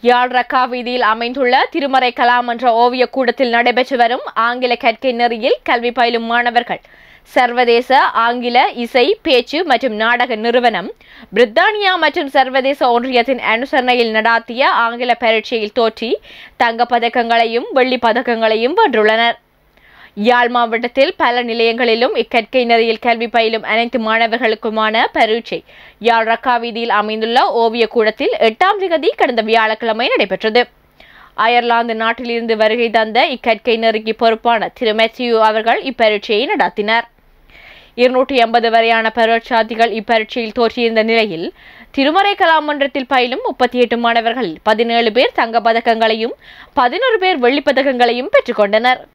யாழ் ரக்கா வீதியில் அமைந்துள்ள திருமறை கலாமன்ற ஓவியக் கூடத்தில் நடைபெற்று வரும் ஆங்கில கற்கை நெறியில் கல்வி பயிலும் மாணவர்கள் சர்வதேச ஆங்கில இசை பேச்சு மற்றும் நாடக நிறுவனம் பிரித்தானியா மற்றும் சர்வதேச ஒன்றியத்தின் அனுசரணையில் நடாத்திய ஆங்கில பரீட்சையில் தோற்றி தங்கப் பதக்கங்களையும் வெள்ளிப் பதக்கங்களையும் வென்றுள்ளனர் யாழ் மாவட்டத்தில் பல நிலையங்களிலும் இக்கற்கை நெறியில் கல்வி பயிலும் அனைத்து மாணவர்களுக்குமான பரீட்சை யாழ் ரக்கா வீதியில் அமைந்துள்ள ஓவியக் கூடத்தில் எட்டாம் திகதி கடந்த வியாழக்கிழமை நடைபெற்றது அயர்லாந்து நாட்டிலிருந்து வருகை தந்த இக்கற்கை நெறிக்கு பொறுப்பான திரு மேத்யூ அவர்கள் இப்பரீட்சையை நடாத்தினார் இருநூற்றி எண்பது வரையான பரீட்சார்த்திகள் இப்பரீட்சையில் தோற்றியிருந்த நிலையில் திருமறை கலாமன்றத்தில் பயிலும் முப்பத்தி எட்டு மாணவர்களில் பதினேழு பேர் தங்கப் பதக்கங்களையும் பதினொரு பேர் வெள்ளிப் பதக்கங்களையும் பெற்றுக்கொண்டனர்